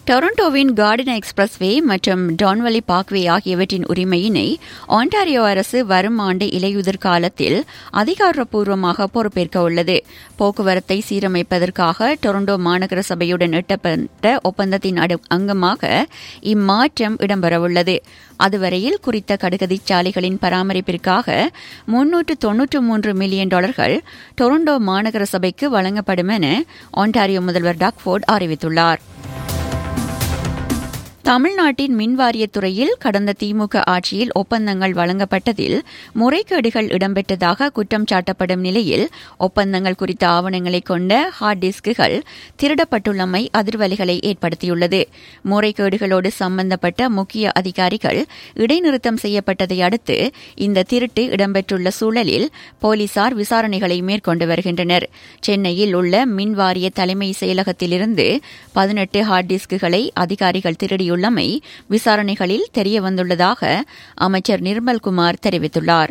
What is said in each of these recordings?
டொரண்டோவின் garden expressway மற்றும் டான்வலி parkway ஆகியவற்றின் உரிமையினை Ontario அரசு வரும் ஆண்டு இலையுதிர் காலத்தில் அதிகாரப்பூர்வமாக பொறுப்பேற்க உள்ளது போக்குவரத்தை சீரமைப்பதற்காக டொரண்டோ மாநகர சபையுடன் எட்டப்பட்ட ஒப்பந்தத்தின் அங்கமாக இம்மாற்றம் இடம்பெறவுள்ளது அதுவரையில் குறித்த கடுகதி சாலைகளின் பராமரிப்பிற்காக முன்னூற்று தொன்னூற்று மூன்று மில்லியன் டாலர்கள் டொரண்டோ மாநகர சபைக்கு வழங்கப்படும் என ஆண்டாரியோ முதல்வர் டாக்ஃபோர்ட் அறிவித்துள்ளார் தமிழ்நாட்டின் மின்வாரியத் துறையில் கடந்த திமுக ஆட்சியில் ஒப்பந்தங்கள் வழங்கப்பட்டதில் முறைகேடுகள் இடம்பெற்றதாக குற்றம் சாட்டப்படும் நிலையில் ஒப்பந்தங்கள் குறித்த ஆவணங்களை கொண்ட ஹார்ட் டிஸ்குகள் திருடப்பட்டுள்ளமை அதிர்வலைகளை ஏற்படுத்தியுள்ளது முறைகேடுகளோடு சம்பந்தப்பட்ட முக்கிய அதிகாரிகள் இடைநிறுத்தம் செய்யப்பட்டதை அடுத்து இந்த திருட்டு இடம்பெற்றுள்ள சூழலில் போலீசார் விசாரணைகளை மேற்கொண்டு வருகின்றனர் சென்னையில் உள்ள மின்வாரிய தலைமை செயலகத்திலிருந்து பதினெட்டு ஹார்ட் டிஸ்குகளை அதிகாரிகள் திருடியுள்ளனர் உள்ளமை விசாரணைகளில் தெரியவந்துள்ளதாக அமைச்சர் நிர்மல்குமார் தெரிவித்துள்ளார்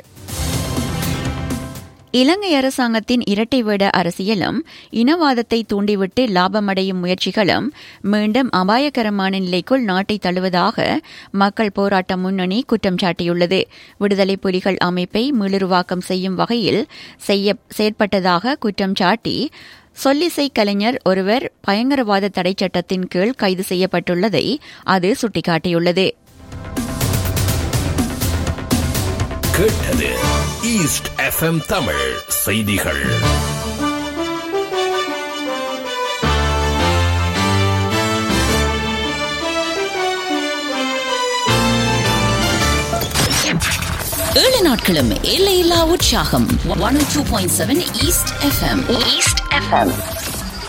இலங்கை அரசாங்கத்தின் இரட்டை வேட அரசியலும் இனவாதத்தை தூண்டிவிட்டு லாபமடையும் முயற்சிகளும் மீண்டும் அபாயகரமான நிலைக்குள் நாட்டை தழுவதாக மக்கள் போராட்ட முன்னணி குற்றம் சாட்டியுள்ளது விடுதலை புலிகள் அமைப்பை மீளுருவாக்கம் செய்யும் வகையில் செய்ய செயற்பட்டதாக குற்றம் சாட்டி சொல்லிசை கலைஞர் ஒருவர் பயங்கரவாத தடை சட்டத்தின் கீழ் கைது செய்யப்பட்டுள்ளதை அது சுட்டிக்காட்டியுள்ளது கேட்டது ஈஸ்ட் எஃப்எம் தமிழ் செய்திகள் ஏழு நாட்களும் எல்லையில்லா உற்சாகம் one two point seven east FM east FM